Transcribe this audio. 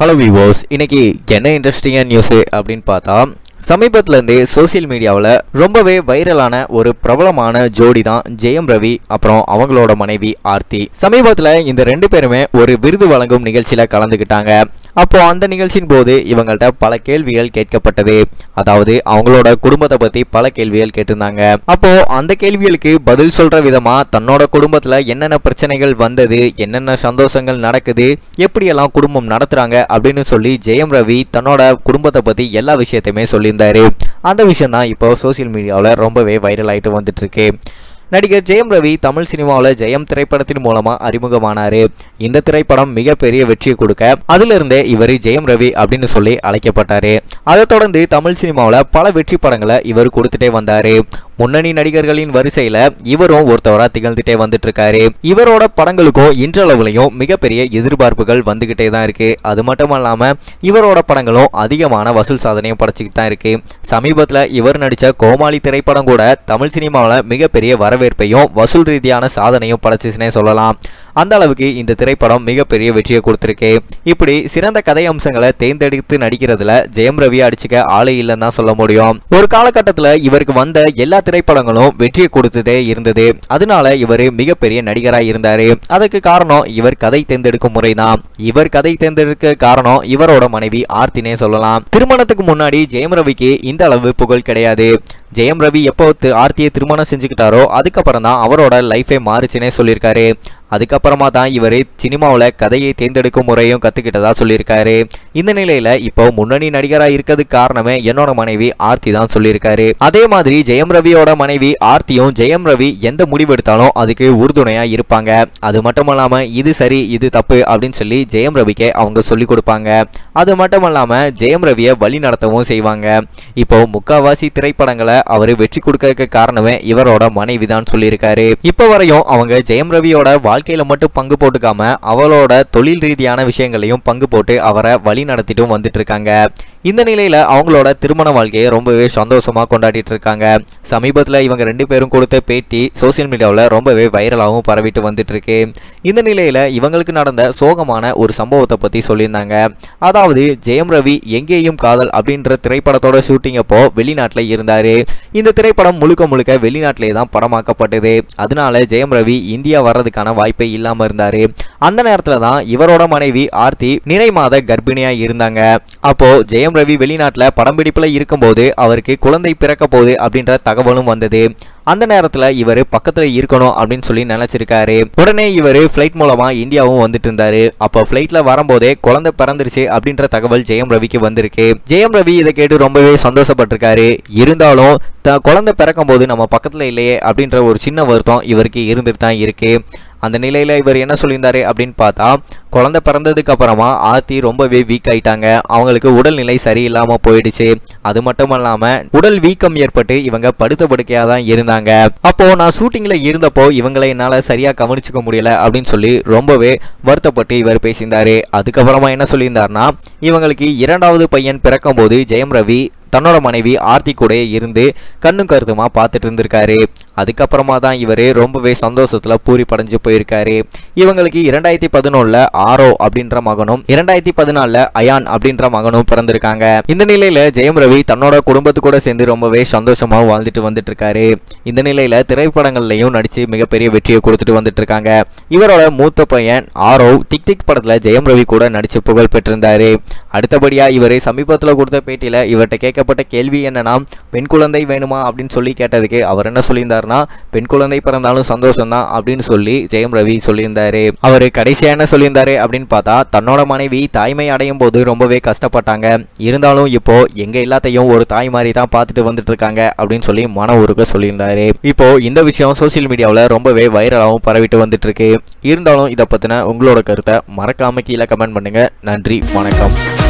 hello விவோஸ் இன்னைக்கு என்ன இன்ட்ரெஸ்டிங்கான நியூஸ் அப்படின்னு பார்த்தா சமீபத்துல இருந்தே சோசியல் மீடியாவில் ரொம்பவே வைரலான ஒரு பிரபலமான ஜோடி தான் ஜெயம் ரவி அப்புறம் அவங்களோட மனைவி ஆர்த்தி சமீபத்தில் இந்த ரெண்டு பேருமே ஒரு விருது வழங்கும் நிகழ்ச்சியில் கலந்துக்கிட்டாங்க அப்போ அந்த நிகழ்ச்சியின் போது இவங்கள்ட்ட பல கேள்விகள் கேட்கப்பட்டது அதாவது அவங்களோட குடும்பத்தை பத்தி பல கேள்விகள் கேட்டிருந்தாங்க அப்போ அந்த கேள்விகளுக்கு பதில் சொல்ற விதமா தன்னோட குடும்பத்துல என்னென்ன பிரச்சனைகள் வந்தது என்னென்ன சந்தோஷங்கள் நடக்குது எப்படியெல்லாம் குடும்பம் நடத்துறாங்க அப்படின்னு சொல்லி ஜெயம் ரவி தன்னோட குடும்பத்தை பத்தி எல்லா விஷயத்தையுமே சொல்லியிருந்தாரு அந்த விஷயம் தான் இப்போ சோசியல் மீடியாவில் ரொம்பவே வைரல் ஆயிட்டு வந்துட்டு இருக்கு நடிகர் ஜெயம் ரவி தமிழ் சினிமாவில் ஜெயம் திரைப்படத்தின் மூலமா அறிமுகமானாரு இந்த திரைப்படம் மிகப்பெரிய வெற்றியை கொடுக்க அதிலிருந்தே இவர் ஜெயம் ரவி அப்படின்னு சொல்லி அழைக்கப்பட்டாரு அதை தொடர்ந்து தமிழ் சினிமாவில் பல வெற்றி படங்களை இவர் கொடுத்துட்டே வந்தாரு முன்னணி நடிகர்களின் வரிசையில இவரும் ஒருத்தவரா திகழ்ந்துட்டே வந்துட்டு இருக்காரு இவரோட படங்களுக்கும் இன்றளவுலையும் மிகப்பெரிய எதிர்பார்ப்புகள் வந்துகிட்டே தான் இருக்கு அது மட்டும் இல்லாம இவரோட படங்களும் அதிகமான வசூல் சாதனையும் படைச்சிக்கிட்டு தான் இருக்கு சமீபத்துல இவர் நடிச்ச கோமாளி திரைப்படம் கூட தமிழ் சினிமாவில் மிகப்பெரிய வரவேற்பையும் வசூல் ரீதியான சாதனையும் படைச்சிச்சுனே சொல்லலாம் அந்த அளவுக்கு இந்த திரைப்படம் மிகப்பெரிய வெற்றியை கொடுத்திருக்கு இப்படி சிறந்த கதை அம்சங்களை தேர்ந்தெடுத்து நடிக்கிறதுல ஜெயம் ரவி அடிச்சுக்க ஆளே இல்லைன்னு தான் சொல்ல முடியும் ஒரு காலகட்டத்தில் இவருக்கு வந்த எல்லா திரைப்படங்களும் வெற்றியை கொடுத்ததே இருந்தது அதனால இவர் மிகப்பெரிய நடிகராக இருந்தாரு அதுக்கு காரணம் இவர் கதை தேர்ந்தெடுக்கும் முறைதான் இவர் கதை தேர்ந்தெடுக்க காரணம் இவரோட மனைவி ஆர்த்தினே சொல்லலாம் திருமணத்துக்கு முன்னாடி ஜெயம் ரவிக்கு இந்த அளவு புகழ் கிடையாது ஜெயம் ரவி எப்போ தி- ஆர்த்தியை திருமணம் செஞ்சுக்கிட்டாரோ அதுக்கப்புறம் தான் அவரோட லைஃபே மாறுச்சுன்னே சொல்லியிருக்காரு அதுக்கப்புறமா தான் இவர் சினிமாவில் கதையை தேர்ந்தெடுக்கும் முறையும் கற்றுக்கிட்டதா சொல்லியிருக்காரு இந்த நிலையில் இப்போ முன்னணி நடிகராக இருக்கிறதுக்கு காரணமே என்னோட மனைவி ஆர்த்தி தான் சொல்லியிருக்காரு அதே மாதிரி ஜெயம் ரவியோட மனைவி ஆர்த்தியும் ஜெயம் ரவி எந்த முடிவெடுத்தாலும் அதுக்கு உறுதுணையாக இருப்பாங்க அது மட்டும் இல்லாமல் இது சரி இது தப்பு அப்படின்னு சொல்லி ஜெயம் ரவிக்கே அவங்க சொல்லி கொடுப்பாங்க அது மட்டும் இல்லாமல் ஜெயம் ரவியை வழி நடத்தவும் செய்வாங்க இப்போ முக்காவாசி திரைப்படங்களை அவர் வெற்றி கொடுக்கறதுக்கு காரணமே இவரோட மனைவி தான் சொல்லியிருக்காரு இப்போ வரையும் அவங்க ஜெயம் ரவியோட வாழ்க்கையில மட்டும் பங்கு போட்டுக்காம அவளோட தொழில் ரீதியான விஷயங்களையும் பங்கு போட்டு அவரை வழி நடத்திட்டும் வந்துட்டு இருக்காங்க இந்த நிலையில அவங்களோட திருமண வாழ்க்கையை ரொம்பவே சந்தோஷமா கொண்டாடிட்டு இருக்காங்க சமீபத்துல இவங்க ரெண்டு பேரும் கொடுத்த பேட்டி சோசியல் மீடியாவில் ரொம்பவே வைரலாகவும் பரவிட்டு வந்துட்டு இருக்கு இந்த நிலையில இவங்களுக்கு நடந்த சோகமான ஒரு சம்பவத்தை பத்தி சொல்லியிருந்தாங்க அதாவது ஜெயம் ரவி எங்கேயும் காதல் அப்படின்ற திரைப்படத்தோட ஷூட்டிங் அப்போ வெளிநாட்டில் இருந்தாரு இந்த திரைப்படம் முழுக்க முழுக்க வெளிநாட்டிலே தான் படமாக்கப்பட்டது அதனால ஜெயம் ரவி இந்தியா வர்றதுக்கான வாய்ப்பே இல்லாம இருந்தாரு அந்த நேரத்துல தான் இவரோட மனைவி ஆர்த்தி நிறை மாத கர்ப்பிணியா இருந்தாங்க அப்போ ஜெயம் ரவி வெளிநாட்டுல படம் பிடிப்புல இருக்கும்போது அவருக்கு குழந்தை பிறக்க போகுது அப்படின்ற தகவலும் வந்தது அந்த நேரத்துல இவர் பக்கத்துல இருக்கணும் அப்படின்னு சொல்லி நினைச்சிருக்காரு உடனே இவர் ஃபிளைட் மூலமா இந்தியாவும் வந்துட்டு இருந்தாரு அப்போ ஃபிளைட்ல வரும்போதே குழந்தை பிறந்துருச்சு அப்படின்ற தகவல் ஜெயம் ரவிக்கு வந்திருக்கு ஜெயம் ரவி இதை கேட்டு ரொம்பவே சந்தோஷப்பட்டிருக்காரு இருந்தாலும் த குழந்தை பிறக்கும் போது நம்ம பக்கத்துல இல்லையே அப்படின்ற ஒரு சின்ன வருத்தம் இவருக்கு இருந்துட்டு தான் இருக்கு அந்த நிலையில இவர் என்ன சொல்லியிருந்தாரு அப்படின்னு பார்த்தா குழந்தை பிறந்ததுக்கு அப்புறமா ஆர்த்தி ரொம்பவே வீக் ஆயிட்டாங்க அவங்களுக்கு உடல்நிலை சரியில்லாம போயிடுச்சு அது மட்டும் இல்லாம உடல் வீக்கம் ஏற்பட்டு இவங்க படுத்த படுக்கையா தான் இருந்தாங்க அப்போ நான் ஷூட்டிங்ல இருந்தப்போ இவங்களை என்னால சரியா கவனிச்சுக்க முடியல அப்படின்னு சொல்லி ரொம்பவே வருத்தப்பட்டு இவர் பேசியிருந்தாரு அதுக்கப்புறமா என்ன சொல்லியிருந்தாருன்னா இவங்களுக்கு இரண்டாவது பையன் பிறக்கும்போது ஜெயம் ரவி தன்னோட மனைவி ஆர்த்தி கூட இருந்து கண்ணும் கருத்துமா பார்த்துட்டு இருந்திருக்காரு அதுக்கப்புறமா தான் இவர் ரொம்பவே சந்தோஷத்துல பூரி படைஞ்சு போயிருக்காரு இவங்களுக்கு இரண்டாயிரத்தி பதினொன்னுல ஆரோ அப்படின்ற மகனும் இரண்டாயிரத்தி பதினாலுல அயான் அப்படின்ற மகனும் பிறந்திருக்காங்க இந்த நிலையில ஜெயம் ரவி தன்னோட குடும்பத்து கூட சேர்ந்து ரொம்பவே சந்தோஷமா வாழ்ந்துட்டு வந்துட்டு இருக்காரு இந்த நிலையில திரைப்படங்கள்லயும் நடிச்சு மிகப்பெரிய வெற்றியை கொடுத்துட்டு வந்துட்டு இருக்காங்க இவரோட மூத்த பையன் ஆரோ டிக் டிக் படத்துல ஜெயம் ரவி கூட நடிச்சு புகழ் பெற்றிருந்தாரு அடுத்தபடியா இவர் சமீபத்துல கொடுத்த பேட்டியில இவர்கிட்ட கேட்கப்பட்ட கேள்வி என்னன்னா பெண் குழந்தை வேணுமா அப்படின்னு சொல்லி கேட்டதுக்கு அவர் என்ன சொல்லியிருந்தாருன்னா பெண் குழந்தை பிறந்தாலும் சந்தோஷம் தான் அப்படின்னு சொல்லி ஜெயம் ரவி சொல்லியிருந்தாரு அவர் கடைசியா என்ன சொல்லியிருந்தாரு அப்படின்னு பார்த்தா தன்னோட மனைவி தாய்மை அடையும் போது ரொம்பவே கஷ்டப்பட்டாங்க இருந்தாலும் இப்போ எங்க எல்லாத்தையும் ஒரு தாய் மாதிரி தான் பார்த்துட்டு வந்துட்டு இருக்காங்க அப்படின்னு சொல்லி மன உருக சொல்லியிருந்தாரு இப்போ இந்த விஷயம் சோசியல் மீடியாவில் ரொம்பவே வைரலாகவும் பரவிட்டு வந்துட்டு இருக்கு இருந்தாலும் இதை பத்தின உங்களோட கருத்தை மறக்காம கீழே கமெண்ட் பண்ணுங்க நன்றி வணக்கம்